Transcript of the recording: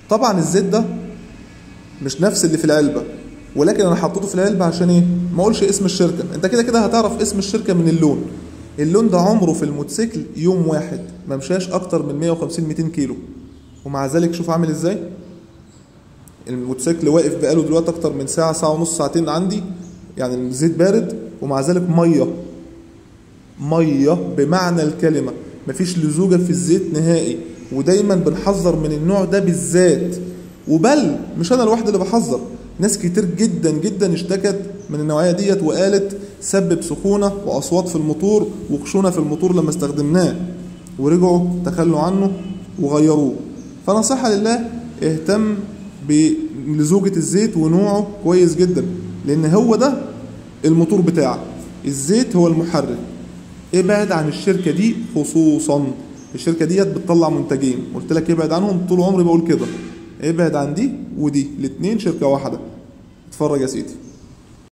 طبعا الزيت ده مش نفس اللي في العلبه ولكن انا حطيته في العلبه عشان ايه ما اقولش اسم الشركه انت كده كده هتعرف اسم الشركه من اللون اللون ده عمره في الموتوسيكل يوم واحد ما مشاش اكتر من 150 200 كيلو ومع ذلك شوف عامل ازاي الموتوسيكل واقف بقاله دلوقتي اكتر من ساعه ساعه ونص ساعتين عندي يعني الزيت بارد ومع ذلك ميه ميه بمعنى الكلمه مفيش لزوجه في الزيت نهائي ودايما بنحذر من النوع ده بالذات وبل مش انا الواحد اللي بحذر ناس كتير جدا جدا اشتكت من النوعيه ديت وقالت سبب سخونه واصوات في الموتور وخشونه في الموتور لما استخدمناه ورجعوا تخلوا عنه وغيروه فنصيحه لله اهتم بلزوجه الزيت ونوعه كويس جدا لان هو ده الموتور بتاعك الزيت هو المحرك ابعد عن الشركه دي خصوصا الشركه ديت بتطلع منتجين قلت لك ابعد عنهم طول عمري بقول كده ابعد عن دي ودي الاتنين شركه واحده اتفرج يا سيدي